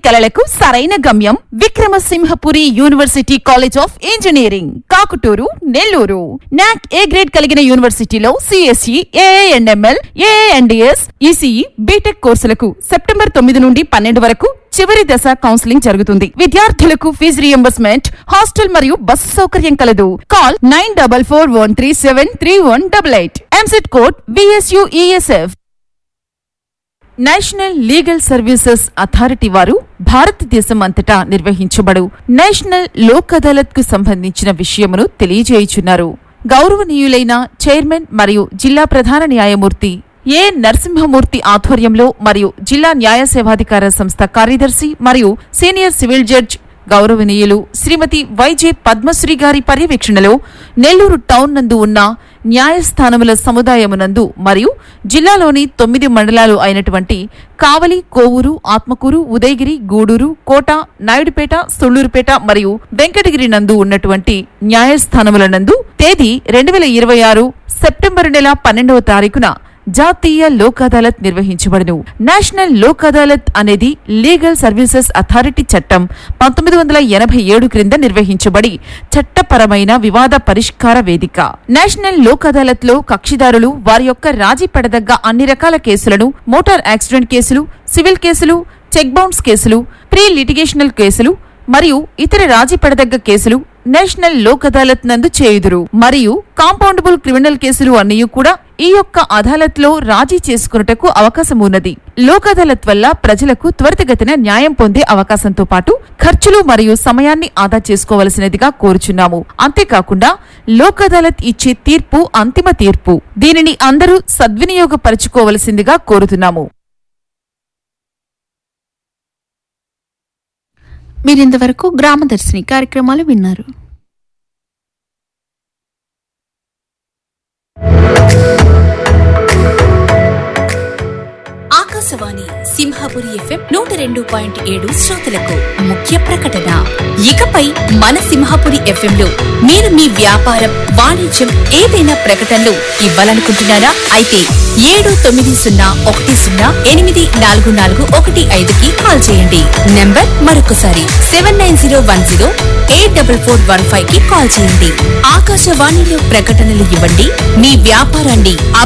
కలలకు సరైన గమ్యం Vikramasimhapuri university college of engineering Kakutur Nellore NAAC A grade కలిగిన యూనివర్సిటీలో CSE AIML AIDS ECE BTech కోర్సులకు సెప్టెంబర్ తొమ్మిది నుండి పన్నెండు వరకు చివరి దశ కౌన్సిలింగ్ జరుగుతుంది విద్యార్థులకు ఫీజు రియంబర్స్మెంట్ హాస్టల్ మరియు బస్సు సౌకర్యం కలదు call nine double four one three seven three one double eight EAMCET code BSUESF national legal services authority వారు భారతదేశం అంతటా నిర్వహించబడు నేషనల్ లోక్ అదాలత్ కు సంబంధించిన విషయమును తెలియజేయుచున్నారు గౌరవనీయులైన చైర్మన్ మరియు జిల్లా ప్రధాన న్యాయమూర్తి ఏ నరసింహమూర్తి ఆధ్వర్యంలో మరియు జిల్లా న్యాయ సేవాధికార సంస్థ కార్యదర్శి మరియు సీనియర్ సివిల్ జడ్జ్ గౌరవనీయులు శ్రీమతి వైజే పద్మశ్రీ గారి పర్యవేక్షణలో నెల్లూరు టౌన్ నందు ఉన్న న్యాయస్థానముల సముదాయమునందు మరియు జిల్లాలోని తొమ్మిది మండలాలు అయినటువంటి కావలి కోవూరు ఆత్మకూరు ఉదయగిరి గూడూరు కోట నాయుడుపేట సొళ్లూరుపేట మరియు వెంకటగిరి నందు ఉన్నటువంటి న్యాయస్థానముల నందు తేదీ రెండు వేల ఇరవై ఆరు సెప్టెంబరు నెల పన్నెండవ తారీఖున జాతీయ లోక్ అదాలత్ నిర్వహించబడును నేషనల్ లోక్ అదాలత్ అనేది లీగల్ సర్వీసెస్ అథారిటీ చట్టం పంతొమ్మిది వందల ఎనభై ఏడు క్రింద నిర్వహించబడి చట్టపరమైన వివాద పరిష్కార వేదిక నేషనల్ లోక్ అదాలత్ లో కక్షిదారులు వారి యొక్క రాజీ పడదగ్గ అన్ని రకాల కేసులను మోటార్ యాక్సిడెంట్ కేసులు సివిల్ కేసులు చెక్ బౌన్స్ కేసులు ప్రీ లిటిగేషనల్ కేసులు మరియు ఇతర రాజీ పడదగ్గ కేసులు నేషనల్ లోక్ అదాలత్ నందు చేయుదురు మరియు కాంపౌండబుల్ క్రిమినల్ కేసులు అన్నీ కూడా ఈ యొక్క అదాలత్ లో రాజీ చేసుకున్నటకు అవకాశం ఉన్నది లోక్ అదాలత్ వల్ల ప్రజలకు త్వరితగతిన న్యాయం పొందే అవకాశంతో పాటు ఖర్చులు మరియు సమయాన్ని ఆదా చేసుకోవలసినదిగా కోరుచున్నాము అంతేకాకుండా లోక్ అదాలత్ ఇచ్చే తీర్పు అంతిమ తీర్పు దీనిని అందరూ సద్వినియోగపరచుకోవలసిందిగా కోరుతున్నాము మీరింతవరకు గ్రామదర్శిని కార్యక్రమాలు విన్నారు ఆకాశవాణి సింహాపురి ఎఫ్ఎం నూట రెండు పాయింట్ ఏడు శ్రోతలకు ముఖ్య ప్రకటన ఇకపై మన సింహాపురి ఎఫ్ఎం లో మీరు మీ వ్యాపారం వాణిజ్యం ఏదైనా ప్రకటనలు ఇవ్వాలనుకుంటున్నారా అయితే ఏడు తొమ్మిది సున్నా ఒకటి సున్నా ఎనిమిది నాలుగు నాలుగు ఒకటి ఐదుకి కాల్ చేయండి నంబర్ మరొకసారి seven nine zero one zero eight double four one five కి కాల్ చేయండి ఆకాశవాణిలో ప్రకటనలు ఇవ్వండి మీ వ్యాపారాన్ని